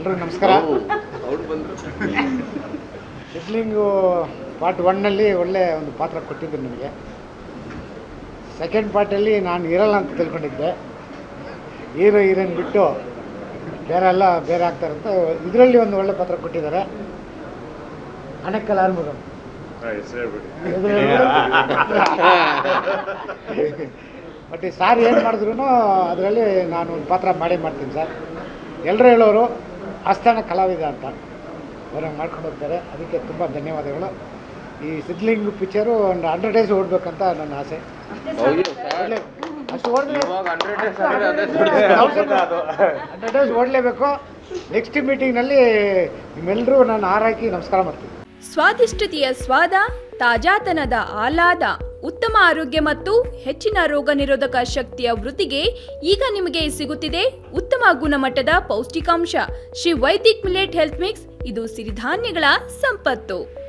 ಎಲ್ರಿಗೂ ನಮಸ್ಕಾರ ಅವ್ರು ಬಂದ್ರು ಸಿದ್ಲಿಂಗು ಪಾರ್ಟ್ ಒನ್ನಲ್ಲಿ ಒಳ್ಳೆ ಒಂದು ಪಾತ್ರ ಕೊಟ್ಟಿದ್ರು ನನಗೆ ಸೆಕೆಂಡ್ ಪಾರ್ಟಲ್ಲಿ ನಾನು ಇರಲ್ಲ ಅಂತ ತಿಳ್ಕೊಂಡಿದ್ದೆ ಹೀರೋ ಹೀರೋಯಿನ್ ಬಿಟ್ಟು ಬೇರೆ ಎಲ್ಲ ಬೇರೆ ಆಗ್ತಾರೆ ಅಂತ ಇದರಲ್ಲಿ ಒಂದು ಒಳ್ಳೆ ಪಾತ್ರ ಕೊಟ್ಟಿದ್ದಾರೆ ಅಣಕ್ಕಲ್ ಆರ್ಮುಗಂ ಬಟ್ ಈ ಸಾರ್ ಏನು ಮಾಡಿದ್ರು ಅದರಲ್ಲಿ ನಾನು ಒಂದು ಪಾತ್ರ ಮಾಡೇ ಮಾಡ್ತೀನಿ ಸರ್ ಎಲ್ಲರೂ ಹೇಳೋರು ಆಸ್ಥಾನ ಕಲಾವಿದ ಅಂತ ಅವ್ರಂಗೆ ಮಾಡ್ಕೊಂಡು ಹೋಗ್ತಾರೆ ಅದಕ್ಕೆ ತುಂಬ ಧನ್ಯವಾದಗಳು ಈ ಸಿದ್ಲಿಂಗ್ ಪಿಕ್ಚರು ಒಂದು ಹಂಡ್ರೆಡ್ ಡೇಸ್ ಓಡಬೇಕಂತ ನನ್ನ ಆಸೆ ಹೌದು ಸರ್ ಒಳ್ಳೆ ಅಷ್ಟು ಓಡಿದ್ರೆ ಇವಾಗ ಹಂಡ್ರೆಡ್ ಡೇಸ್ ಅಂದ್ರೆ ಅದೇ ದೊಡ್ಡ ಹಂಡ್ರೆಡ್ ಡೇಸ್ ಓಡಲೇಬೇಕು ನೆಕ್ಸ್ಟ್ ಮೀಟಿಂಗ್ನಲ್ಲಿ ನಿಮ್ಮೆಲ್ಲರೂ ನಾನು ಹಾರಾಕಿ ನಮಸ್ಕಾರ ಮಾಡ್ತೀನಿ ಸ್ವಾದಿಷ್ಟತೆಯ ಸ್ವಾದ ತಾಜಾತನದ ಆಹ್ಲಾದ ಉತ್ತಮ ಆರೋಗ್ಯ ಮತ್ತು ಹೆಚ್ಚಿನ ರೋಗ ನಿರೋಧಕ ಶಕ್ತಿಯ ವೃದ್ಧಿಗೆ ಈಗ ನಿಮಗೆ ಸಿಗುತ್ತಿದೆ ಉತ್ತಮ ಗುಣಮಟ್ಟದ ಪೌಷ್ಟಿಕಾಂಶ Shri Vaidik millet health mix ಇದು ಸಿರಿಧಾನ್ಯಗಳ ಸಂಪತ್ತು